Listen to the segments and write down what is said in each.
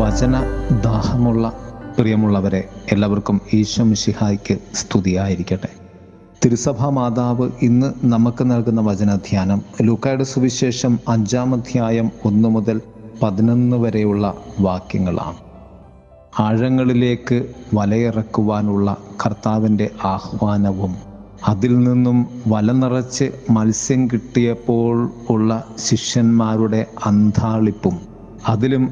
വചന ദാഹമുള്ള പ്രിയമുള്ളവരെ എല്ലാവർക്കും ഈശോ മിശിഹായ്ക്ക് സ്തുതിയായിരിക്കട്ടെ തിരുസഭാ മാതാവ് ഇന്ന് നമുക്ക് നൽകുന്ന വചനധ്യാനം ലൂക്കായുടെ സുവിശേഷം അഞ്ചാം അധ്യായം ഒന്ന് മുതൽ പതിനൊന്ന് വരെയുള്ള വാക്യങ്ങളാണ് ആഴങ്ങളിലേക്ക് വലയിറക്കുവാനുള്ള കർത്താവിൻ്റെ ആഹ്വാനവും അതിൽ നിന്നും വല നിറച്ച് മത്സ്യം കിട്ടിയപ്പോൾ ഉള്ള ശിഷ്യന്മാരുടെ അന്താളിപ്പും അതിലും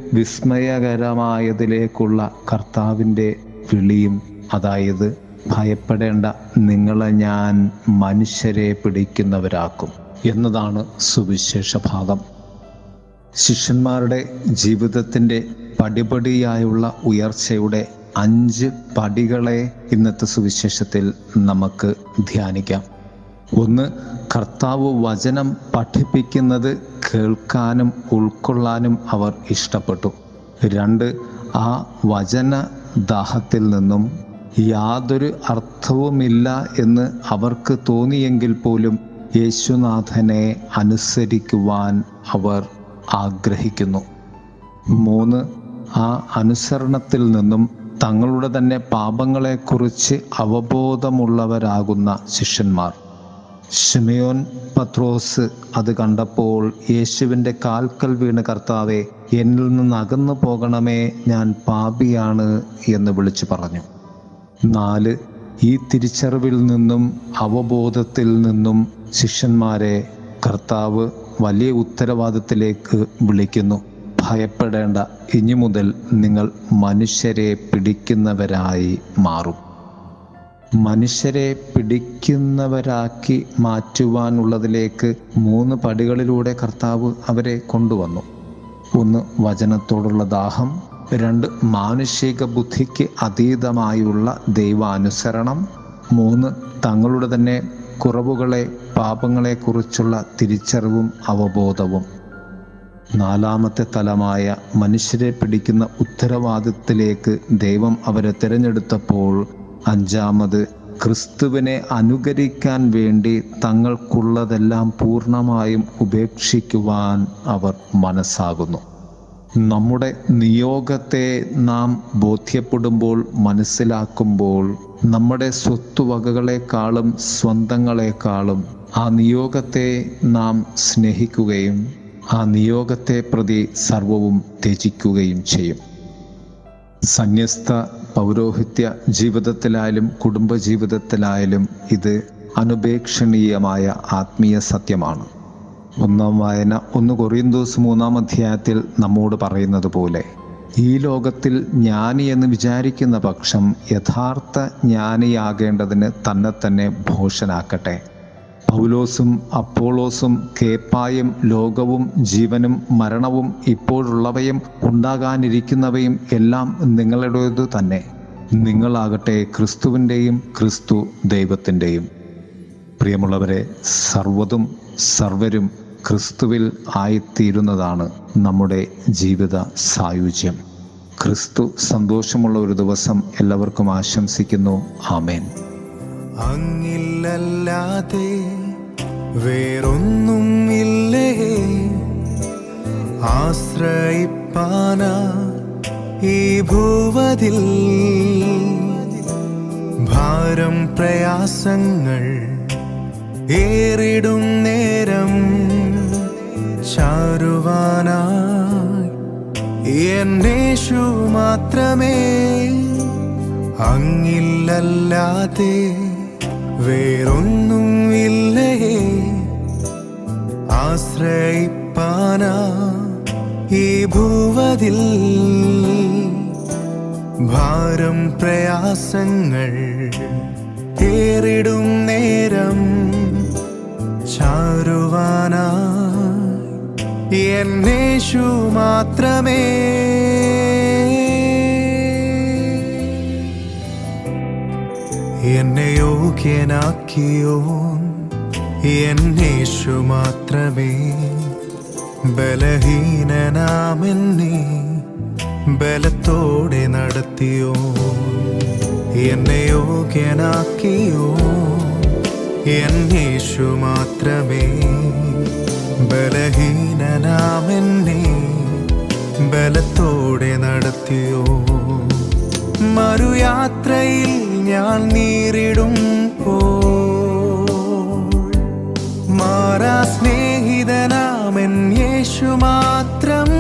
വിസ്മയകരമായതിലേക്കുള്ള കർത്താവിൻ്റെ വിളിയും അതായത് ഭയപ്പെടേണ്ട നിങ്ങളെ ഞാൻ മനുഷ്യരെ പിടിക്കുന്നവരാക്കും എന്നതാണ് സുവിശേഷ ഭാഗം ശിഷ്യന്മാരുടെ ജീവിതത്തിൻ്റെ പടിപടിയായുള്ള ഉയർച്ചയുടെ അഞ്ച് പടികളെ ഇന്നത്തെ സുവിശേഷത്തിൽ നമുക്ക് ധ്യാനിക്കാം ഒന്ന് കർത്താവ് വചനം പഠിപ്പിക്കുന്നത് കേൾക്കാനും ഉൾക്കൊള്ളാനും അവർ ഇഷ്ടപ്പെട്ടു രണ്ട് ആ വചന ദാഹത്തിൽ നിന്നും യാതൊരു അർത്ഥവുമില്ല എന്ന് അവർക്ക് തോന്നിയെങ്കിൽ പോലും യേശുനാഥനെ അനുസരിക്കുവാൻ അവർ ആഗ്രഹിക്കുന്നു മൂന്ന് ആ അനുസരണത്തിൽ നിന്നും തങ്ങളുടെ തന്നെ പാപങ്ങളെക്കുറിച്ച് അവബോധമുള്ളവരാകുന്ന ശിഷ്യന്മാർ ഷിമയോൻ പത്രോസ് അത് കണ്ടപ്പോൾ യേശുവിൻ്റെ കാൽക്കൽ വീണ് കർത്താവെ എന്നിൽ നിന്ന് അകന്നു പോകണമേ ഞാൻ പാപിയാണ് എന്ന് വിളിച്ചു പറഞ്ഞു നാല് ഈ തിരിച്ചറിവിൽ നിന്നും അവബോധത്തിൽ നിന്നും ശിഷ്യന്മാരെ കർത്താവ് വലിയ ഉത്തരവാദിത്തത്തിലേക്ക് വിളിക്കുന്നു ഭയപ്പെടേണ്ട ഇനി മുതൽ നിങ്ങൾ മനുഷ്യരെ പിടിക്കുന്നവരായി മാറും മനുഷ്യരെ പിടിക്കുന്നവരാക്കി മാറ്റുവാനുള്ളതിലേക്ക് മൂന്ന് പടികളിലൂടെ കർത്താവ് അവരെ കൊണ്ടുവന്നു ഒന്ന് വചനത്തോടുള്ള ദാഹം രണ്ട് മാനുഷിക ബുദ്ധിക്ക് അതീതമായുള്ള ദൈവാനുസരണം മൂന്ന് തങ്ങളുടെ തന്നെ കുറവുകളെ പാപങ്ങളെക്കുറിച്ചുള്ള തിരിച്ചറിവും അവബോധവും നാലാമത്തെ തലമായ മനുഷ്യരെ പിടിക്കുന്ന ഉത്തരവാദിത്തത്തിലേക്ക് ദൈവം അവരെ തിരഞ്ഞെടുത്തപ്പോൾ അഞ്ചാമത് ക്രിസ്തുവിനെ അനുകരിക്കാൻ വേണ്ടി തങ്ങൾക്കുള്ളതെല്ലാം പൂർണ്ണമായും ഉപേക്ഷിക്കുവാൻ അവർ മനസ്സാകുന്നു നമ്മുടെ നിയോഗത്തെ നാം ബോധ്യപ്പെടുമ്പോൾ മനസ്സിലാക്കുമ്പോൾ നമ്മുടെ സ്വത്തുവകകളെക്കാളും സ്വന്തങ്ങളെക്കാളും ആ നിയോഗത്തെ നാം സ്നേഹിക്കുകയും ആ നിയോഗത്തെ പ്രതി സർവവും ത്യജിക്കുകയും ചെയ്യും സന്യസ്ത പൗരോഹിത്യ ജീവിതത്തിലായാലും കുടുംബജീവിതത്തിലായാലും ഇത് അനുപേക്ഷണീയമായ ആത്മീയ സത്യമാണ് ഒന്നാം വായന ഒന്ന് കൊറിയന്തോസ് മൂന്നാം അധ്യായത്തിൽ നമ്മോട് പറയുന്നത് പോലെ ഈ ലോകത്തിൽ ജ്ഞാനി എന്ന് വിചാരിക്കുന്ന പക്ഷം യഥാർത്ഥ ജ്ഞാനിയാകേണ്ടതിന് തന്നെ തന്നെ ഭോഷനാക്കട്ടെ പൗലോസും അപ്പോളോസും കേപ്പായും ലോകവും ജീവനും മരണവും ഇപ്പോഴുള്ളവയും ഉണ്ടാകാനിരിക്കുന്നവയും എല്ലാം നിങ്ങളുടേതു തന്നെ നിങ്ങളാകട്ടെ ക്രിസ്തുവിൻ്റെയും ക്രിസ്തു ദൈവത്തിൻ്റെയും പ്രിയമുള്ളവരെ സർവതും സർവരും ക്രിസ്തുവിൽ ആയിത്തീരുന്നതാണ് നമ്മുടെ ജീവിത സായുജ്യം ക്രിസ്തു സന്തോഷമുള്ള ഒരു ദിവസം എല്ലാവർക്കും ആശംസിക്കുന്നു ആമേൻ അങ്ങില്ലല്ലാതെ വേറൊന്നും ഇല്ലേ ആശ്രയിപ്പാന ഈ ഭൂവതിൽ ഭാരം പ്രയാസങ്ങൾ ഏറിടും നേരം ചാരുവാനായി എന്നേഷു മാത്രമേ അങ്ങില്ലല്ലാതെ വേറൊന്നും ഇല്ലേ ആശ്രയിപ്പാന ഈ ഭൂവതിൽ ഭാരം പ്രയാസങ്ങൾ ഏറിടും നേരം ചാരുവാനായി എന്നേഷു മാത്രമേ എന്നെ യോഗ്യനാക്കിയോൻ എന്നേഷു മാത്രമേ ബലഹീനനാമെന്നെ ബലത്തോടെ നടത്തിയോ എന്നെ യോഗ്യനാക്കിയോ എന്നേഷു മാത്രമേ ബലഹീനനാമെന്നെ ബലത്തോടെ നടത്തിയോ മറുയാത്രയിൽ ഞാൻ നീറിടും മാറാ സ്നേഹിതനാമൻ യേശു മാത്രം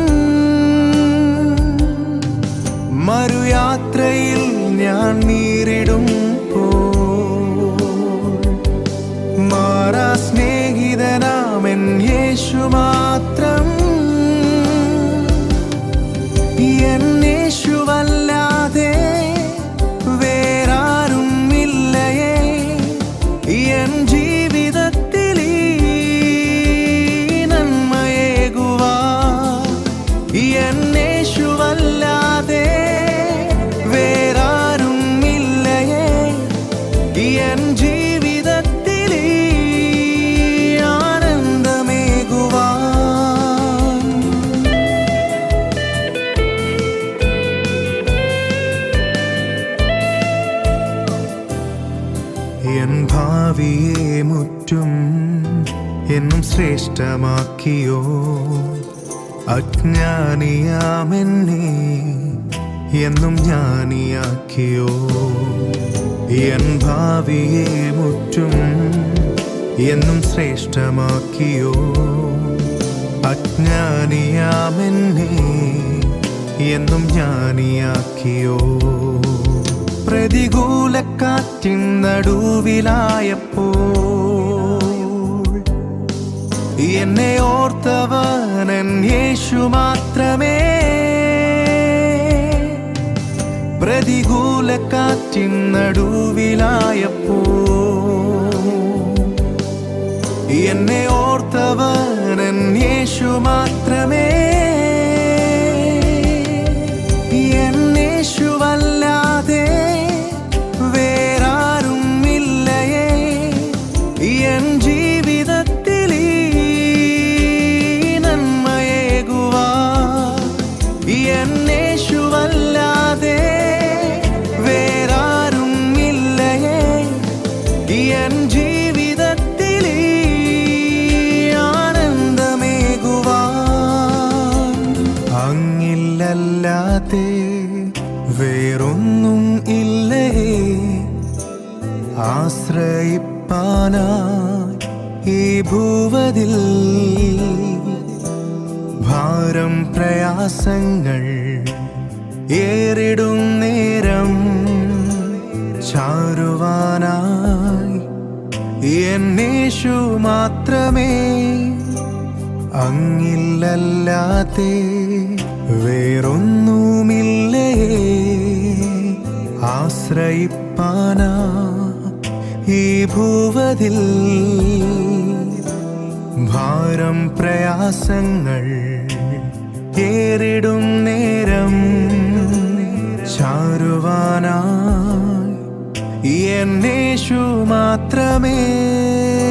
മറുയാത്രയിൽ ഞാൻ നീറിടും മാറാ സ്നേഹിതനാമൻ യേശു മാത്രം എന്നേശുവല്ലാതെ വേറാരും ഇല്ലയേ എൻ ജീവിതത്തിൽ ഈ നന്മയേകുവാ എന്നേശുവല്ലാതെ വേറാരും ഇല്ലയേ എൻ ജീവിതത്തിൽ ഈ ആനന്ദമേകുവാൻ എൻ ഭാവിയെ മുറ്റും എന്നും ശ്രേഷ്ഠമാക്കിയോ അജ്ഞാനിയാമെന്നെ എന്നും ജ്ഞാനിയാക്കിയോ എൻ ഭാവിയെ മുറ്റും എന്നും ശ്രേഷ്ഠമാക്കിയോ അജ്ഞാനിയാമെന്നെ എന്നും ജ്ഞാനിയാക്കിയോ പ്രതികൂല കാറ്റിൻ നടുവിലായപ്പോൾ എന്നെ ഓർത്തവനൻ യേശു മാത്രമേ പ്രതികൂല കാറ്റിൻ നടുവിലായപ്പോ എന്നെ ഓർത്തവനൻ യേശു മാത്രമേ എന്നേശുവല്ലാതെ വേറാരും ഇല്ലയേ എൻ ജീവിതത്തിൽ ഈ നന്മയേകുവാ എന്നേശുവല്ലാതെ വേറാരും ഇല്ലയേ എൻ ജീവിതത്തിൽ ഈ ആനന്ദമേകുവാൻ അങ്ങില്ലല്ലാതെ വേറൊന്നും ഇല്ലേ ആശ്രയിപ്പാനായി ഈ ഭൂവതിൽ ഭാരം പ്രയാസങ്ങൾ ഏറിടും നേരം ചാരുവാനായി എന്നേശു മാത്രമേ അങ്ങില്ലല്ലാതെ വേറൊന്നുമില്ലേ ആശ്രയിപ്പാനാ ഈ ഭൂവതിൽ ഭാരം പ്രയാസങ്ങൾ ഏറിടും നേരം ചാരുവാനായി എന്നേശു മാത്രമേ